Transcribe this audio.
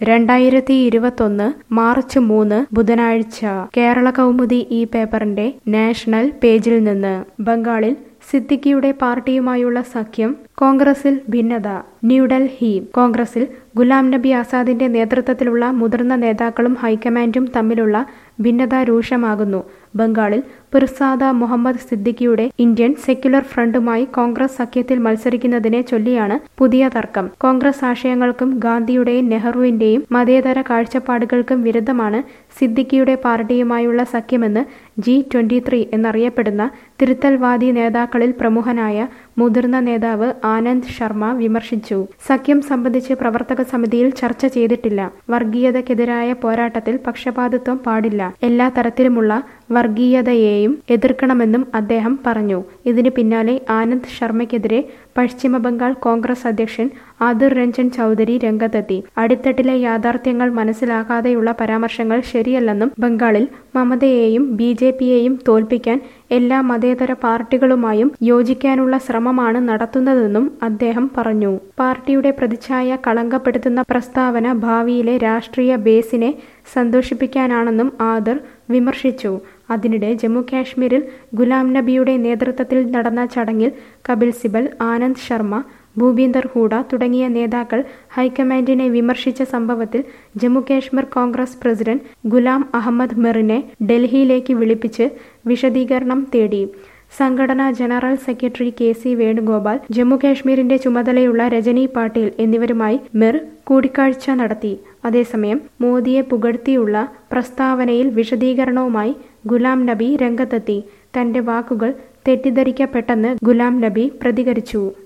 രണ്ടായിരത്തി ഇരുപത്തൊന്ന് മാർച്ച് മൂന്ന് ബുധനാഴ്ച കേരള കൗമുദി ഈ പേപ്പറിന്റെ നാഷണൽ പേജിൽ നിന്ന് ബംഗാളിൽ സിദ്ദിഖിയുടെ പാർട്ടിയുമായുള്ള സഖ്യം കോൺഗ്രസിൽ ഭിന്നത ന്യൂഡൽഹി കോൺഗ്രസിൽ ഗുലാം നബി ആസാദിന്റെ നേതൃത്വത്തിലുള്ള മുതിർന്ന നേതാക്കളും ഹൈക്കമാൻഡും തമ്മിലുള്ള ഭിന്നത രൂക്ഷമാകുന്നു ബംഗാളിൽ പിർസാദ മുഹമ്മദ് സിദ്ദിഖിയുടെ ഇന്ത്യൻ സെക്യുലർ ഫ്രണ്ടുമായി കോൺഗ്രസ് സഖ്യത്തിൽ മത്സരിക്കുന്നതിനെ ചൊല്ലിയാണ് പുതിയ തർക്കം കോൺഗ്രസ് ആശയങ്ങൾക്കും ഗാന്ധിയുടെയും നെഹ്റുവിന്റെയും മതേതര കാഴ്ചപ്പാടുകൾക്കും വിരുദ്ധമാണ് സിദ്ദിഖിയുടെ പാർട്ടിയുമായുള്ള സഖ്യമെന്ന് ജി ട്വന്റി ത്രീ എന്നറിയപ്പെടുന്ന തിരുത്തൽവാദി നേതാക്കളിൽ പ്രമുഖനായ മുതിർന്ന നേതാവ് ആനന്ദ് ശർമ്മ വിമർശിച്ചു സഖ്യം സംബന്ധിച്ച് പ്രവർത്തക സമിതിയിൽ ചർച്ച ചെയ്തിട്ടില്ല വർഗീയതയ്ക്കെതിരായ പോരാട്ടത്തിൽ പക്ഷപാതിത്വം പാടില്ല എല്ലാ തരത്തിലുമുള്ള വർഗീയതയെയും എതിർക്കണമെന്നും അദ്ദേഹം പറഞ്ഞു ഇതിന് പിന്നാലെ ആനന്ദ് ശർമ്മയ്ക്കെതിരെ പശ്ചിമ ബംഗാൾ കോൺഗ്രസ് അധ്യക്ഷൻ ആദിർ രഞ്ജൻ ചൌധരി രംഗത്തെത്തി അടിത്തട്ടിലെ യാഥാർത്ഥ്യങ്ങൾ മനസ്സിലാക്കാതെയുള്ള പരാമർശങ്ങൾ ശരിയല്ലെന്നും ബംഗാളിൽ മമതയെയും ബി ജെ പിയെയും തോൽപ്പിക്കാൻ എല്ലാ മതേതര പാർട്ടികളുമായും യോജിക്കാനുള്ള ശ്രമമാണ് നടത്തുന്നതെന്നും അദ്ദേഹം പറഞ്ഞു പാർട്ടിയുടെ പ്രതിച്ഛായ കളങ്കപ്പെടുത്തുന്ന പ്രസ്താവന ഭാവിയിലെ രാഷ്ട്രീയ ബേസിനെ സന്തോഷിപ്പിക്കാനാണെന്നും ആദിർ വിമർശിച്ചു അതിനിടെ ജമ്മു കാശ്മീരിൽ ഗുലാം നബിയുടെ നേതൃത്വത്തിൽ നടന്ന ചടങ്ങിൽ കപിൽ സിബൽ ആനന്ദ് ശർമ്മ ഭൂപീന്ദർ ഹൂഡ തുടങ്ങിയ നേതാക്കൾ ഹൈക്കമാൻഡിനെ വിമർശിച്ച സംഭവത്തിൽ ജമ്മു കാശ്മീർ കോൺഗ്രസ് പ്രസിഡന്റ് ഗുലാം അഹമ്മദ് മിറിനെ ഡൽഹിയിലേക്ക് വിളിപ്പിച്ച് വിശദീകരണം തേടി സംഘടനാ general secretary K C Venugopal Jammu കാശ്മീരിന്റെ ചുമതലയുള്ള രജനി പാട്ടീൽ എന്നിവരുമായി മിർ കൂടിക്കാഴ്ച നടത്തി അതേസമയം മോദിയെ പുകഴ്ത്തിയുള്ള പ്രസ്താവനയിൽ വിശദീകരണവുമായി ഗുലാം നബി രംഗത്തെത്തി തന്റെ വാക്കുകൾ തെറ്റിദ്ധരിക്കപ്പെട്ടെന്ന് ഗുലാം നബി പ്രതികരിച്ചു